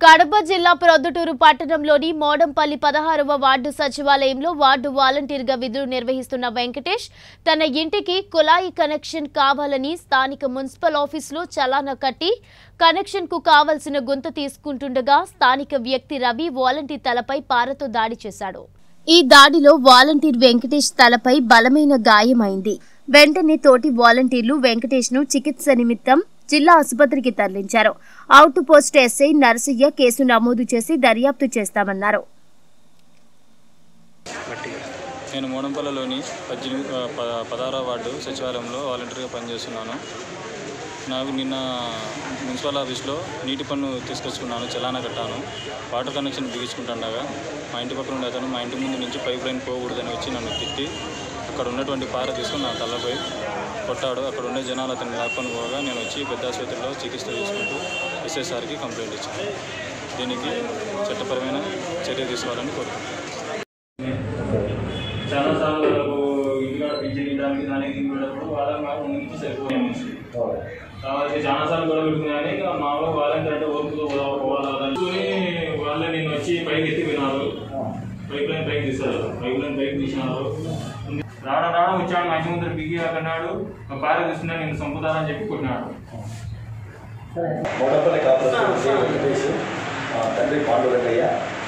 కడప జిల్లా ప్రొద్దుటూరు పట్టణంలోని మోడంపల్లి పదహారవ వార్డు సచివాలయంలో వార్డు వాలంటీర్గా విధులు నిర్వహిస్తున్న వెంకటేష్ తన ఇంటికి కుళాయి కనెక్షన్ కావాలని స్థానిక మున్సిపల్ ఆఫీసులో చలానా కట్టి కనెక్షన్ కు కావలసిన గుంత తీసుకుంటుండగా స్థానిక వ్యక్తి రవి వాలంటీర్ తలపై పారతో దాడి చేశాడు ఈ దాడిలో వాలంటీర్ వెంకటేష్ తలపై బలమైన గాయమైంది వెంటనే తోటి వాలంటీర్లు వెంకటేష్ ను చికిత్స నిమిత్తం జిల్లా ఆసుపత్రికి తరలించారు out post SI Narasaiah case నమోదు చేసి దర్యాప్తు చేస్తామన్నారు నేను మోడంపల్లిలోని పద్దెనిమిది ఆ, ప పదహారవ వార్డు సచివాలయంలో వాలంటీర్గా పనిచేస్తున్నాను నాకు నిన్న మున్సిపల్ ఆఫీస్లో నీటి పన్ను తీసుకొచ్చుకున్నాను చలానా కట్టాను వాటర్ కనెక్షన్ బిగించుకుంటుండగా మా ఇంటి పక్కన ఉండే అతను మా ఇంటి ముందు నుంచి పైప్ లైన్ పోకూడదని వచ్చి నన్ను తిట్టి అక్కడ ఉన్నటువంటి పార తీసుకుని నా తలపై కొట్టాడు అక్కడ ఉండే జనాలు అతన్ని లాక్కొని పోగా నేను వచ్చి పెద్ద ఆసుపత్రిలో చికిత్స తీసుకుంటూ ఎస్ఎస్ఆర్కి కంప్లైంట్ ఇచ్చాను దీనికి చట్టపరమైన చర్య తీసుకోవాలని కోరుకుంటున్నాను చాలా సార్లు ఇంటికాడ పింఛన్ ఇవ్వడానికి దానికి ఇవ్వడం వాళ్ళ మాకు ముందుకు సరిపోయింది కాబట్టి చాలా సార్లు గొడవ పెడుతుంది కానీ ఇక మామూలుగా వాలంటీర్ అంటే ఓపికతో పోవాలని వాళ్ళే నేను వచ్చి పైకి ఎత్తి వినారు పైప్ లైన్ పైకి తీశారు పైప్ లైన్ పైకి తీసినారు రావడం రావడం వచ్చాడు మంచి ముందర బిగి అన్నాడు పార తీసుకున్నా నేను సంపుతానని చెప్పి కొట్టినాడు మోడపల్లి కాపురం శ్రీ వెంకటేష్ ఆ, తండ్రి పాండురంగయ్య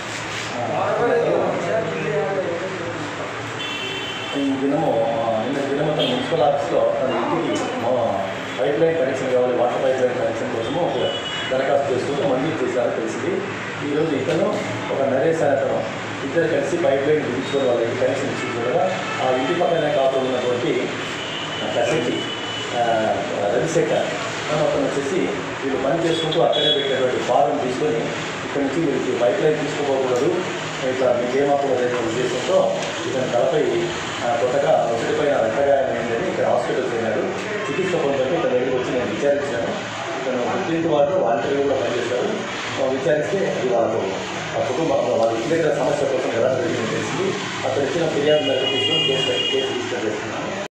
ఈ దినము ఆ, నిన్న దినము తన మున్సిపల్ ఆఫీస్లో తన ఇంటికి మా పైప్ లైన్ కనెక్షన్ కావాలి వాటర్ పైప్ లైన్ కనెక్షన్ కోసము ఒక దరఖాస్తు చేసుకుంటూ మంజూరు చేశారో తెలిసింది ఈరోజు ఇతను ఒక నరేష్ అనే అతను ఇద్దరు కలిసి పైప్ లైన్ బిగించుకోవడం వాళ్ళ ఇంటి కనెక్షన్ ఇచ్చుకోవడం ఆ ఇంటి పక్కనే కాపురం ఉన్నటువంటి కసెట్టి రవిశేఖర్ అని అతను వచ్చేసి వీళ్ళు పని చేసుకుంటూ అక్కడే పెట్టినటువంటి ఫారం తీసుకొని ఇక్కడ నుంచి వీళ్ళకి పైప్ లైన్ తీసుకోకూడదు ఇట్లా మీకేమకూడదు అనే ఉద్దేశంతో ఇతను తలపై ఆ, కొత్తగా ఒకటి పైన రక్తగాయం అయిందని ఇక్కడ హాస్పిటల్ చేరాడు చికిత్స పొందడానికి ఇతను దగ్గరికి వచ్చి నేను విచారించాను ఇతను ఫిఫ్టీన్త్ వార్డు వాలంటీర్ కూడా పనిచేశారు ఆ, విచారిస్తే ఇది వాళ్ళకు ఆ కుటుంబం వాళ్ళ ఇంటి దగ్గర సమస్య కోసం ఎలా జరిగింది తెలిసింది అతను ఇచ్చిన ఫిర్యాదు మేరకు తీసుకొని కేసు కేసు రిజిస్టర్ చేస్తున్నాను